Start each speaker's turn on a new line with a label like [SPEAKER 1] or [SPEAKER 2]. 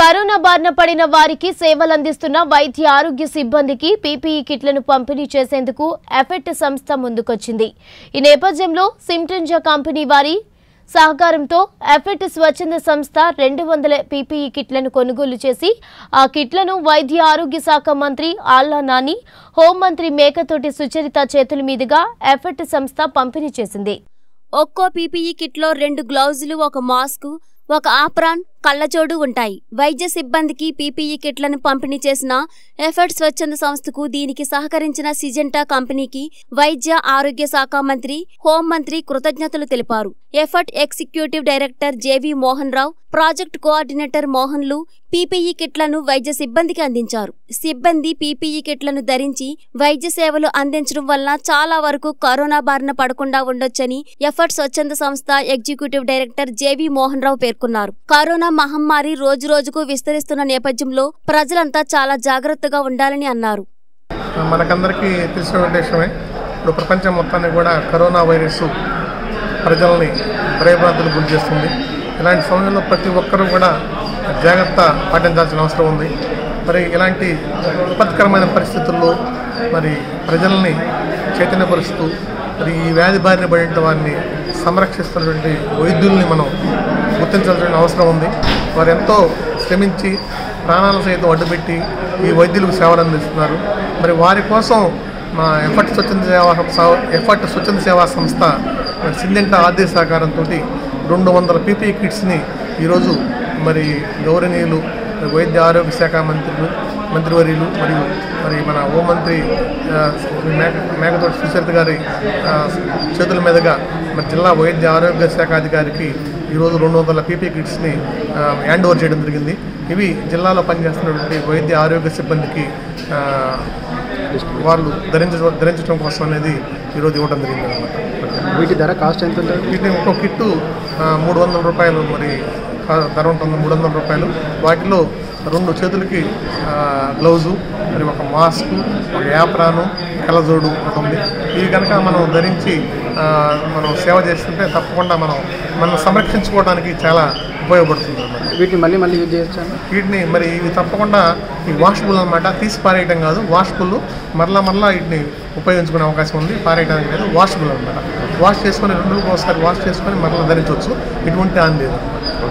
[SPEAKER 1] corona బారిన పడిన వారికి సేవలందిస్తున్న వైద్య ఆరోగ్య సిబ్బందికి పీపీఈ కిట్లను పంపిణీ చేసేందుకు ఎఫెక్ట్ సంస్థ ముందుకొచ్చింది ఈ నేపథ్యంలో సిమ్టెంజా కంపెనీ వారి సహకారంతో ఎఫెక్ట్ స్వచ్ఛంద సంస్థ రెండు వందల పీపీఈ కిట్లను కొనుగోలు చేసి ఆ కిట్లను వైద్య ఆరోగ్య శాఖ మంత్రి ఆళ్ల నాని హోంమంత్రి మేకతోటి సుచరిత చేతుల మీదుగా ఎఫెక్ట్ సంస్థ పంపిణీ చేసింది
[SPEAKER 2] ఒక్కో పీపీఈ కిట్లో రెండు గ్లౌజులు ఒక మాస్కు ఒక ఆప్రాన్ కళ్ళజోడు ఉంటాయి వైద్య సిబ్బందికి పీపీఈ కిట్లను పంపిణీ చేసిన ఎఫర్ట్ స్వచ్ఛంద సంస్థకు దీనికి సహకరించిన సిజెంటా కంపెనీకి వైద్య ఆరోగ్య శాఖ మంత్రి హోంమంత్రి కృతజ్ఞతలు తెలిపారు effort executive director JV Mohan Rao project coordinator మోహన్లు పీపీఈ కిట్లను వైద్య సిబ్బందికి అందించారు సిబ్బంది పీపీఈ కిట్లను ధరించి వైద్య సేవలు అందించడం వల్ల చాలా వరకు కరోనా బారిన పడకుండా ఉండొచ్చని ఎఫర్ట్ స్వచ్ఛంద సంస్థ executive director JV Mohan Rao పేర్కొన్నారు కరోనా మహమ్మారి రోజు రోజుకు విస్తరిస్తున్న నేపథ్యంలో ప్రజలంతా చాలా జాగ్రత్తగా ఉండాలని అన్నారు
[SPEAKER 3] మనకందరికీ తెలిసిన విషయమే ఇప్పుడు ప్రపంచం మొత్తాన్ని కూడా కరోనా వైరస్ ప్రజల్ని భయభ్రాంతులు గురి చేస్తుంది ఇలాంటి సమయంలో ప్రతి ఒక్కరూ కూడా జాగ్రత్త పాటించాల్సిన అవసరం ఉంది మరి ఇలాంటి విపత్కరమైన పరిస్థితుల్లో మరి ప్రజల్ని చైతన్యపరుస్తూ మరి ఈ వ్యాధి బారిన పడిన వారిని సంరక్షిస్తున్నటువంటి వైద్యుల్ని మనం గుర్తించాల్సిన అవసరం ఉంది వారు ఎంతో శ్రమించి ప్రాణాలు సైతం అడ్డుపెట్టి ఈ వైద్యులకు సేవలు అందిస్తున్నారు మరి వారి కోసం మా ఎఫర్ట్ స్వచ్ఛంద సేవా స- ఎఫర్ట్ స్వచ్ఛంద సేవా సంస్థ మరి సిందెంట ఆర్థిక సహకారంతో రెండు వందల పీపీ కిట్స్ని ఈరోజు మరి గౌరవనీయులు వైద్య ఆరోగ్య శాఖ మంత్రులు మంత్రివర్యులు మరియు మరి మన హోంమంత్రి ఆ, మేక మేకతోటి సుచరిత గారి ఆ, చేతుల మీదుగా మరి జిల్లా వైద్య ఆరోగ్య శాఖ అధికారికి ఈరోజు రెండు వందల పీపీ కిట్స్ని ఆ, హ్యాండ్ ఓవర్ చేయడం జరిగింది ఇవి జిల్లాలో పనిచేస్తున్నటువంటి వైద్య ఆరోగ్య సిబ్బందికి ఆ, వాళ్ళు ధరించడం ధరించడం కోసం అనేది ఈరోజు ఇవ్వడం జరిగింది అనమాట
[SPEAKER 4] వీటి ధర కాస్ట్ ఎంత ఉంటుంది
[SPEAKER 3] వీటిని ఒక్కో కిట్టు ఆ, మూడు వందల రూపాయలు మరి ఆ, ధర ఉంటుంది మూడు వందల రూపాయలు వాటిలో రెండు చేతులకి ఆ, గ్లౌజు మరి ఒక మాస్క్ ఒక యాప్రాను కళ్ళజోడు ఉంటుంది ఇవి కనుక మనం ధరించి ఆ, మనం సేవ చేస్తుంటే తప్పకుండా మనం మనం సంరక్షించుకోవడానికి చాలా ఉపయోగపడుతుంది అన్నమాట
[SPEAKER 4] వీటిని మళ్ళీ మళ్ళీ యూజ్ చేయొచ్చా
[SPEAKER 3] వీటిని మరి ఇవి తప్పకుండా ఈ వాషబుల్ అనమాట తీసి పారేయటం కాదు వాషబుల్ మరలా మరలా వీటిని ఉపయోగించుకునే అవకాశం ఉంది పారేయడానికి లేదు వాషబుల్ అనమాట వాష్ చేసుకొని రెండు రోజులకు ఒకసారి వాష్ చేసుకొని మరలా ధరించవచ్చు ఎటువంటి హాని లేదు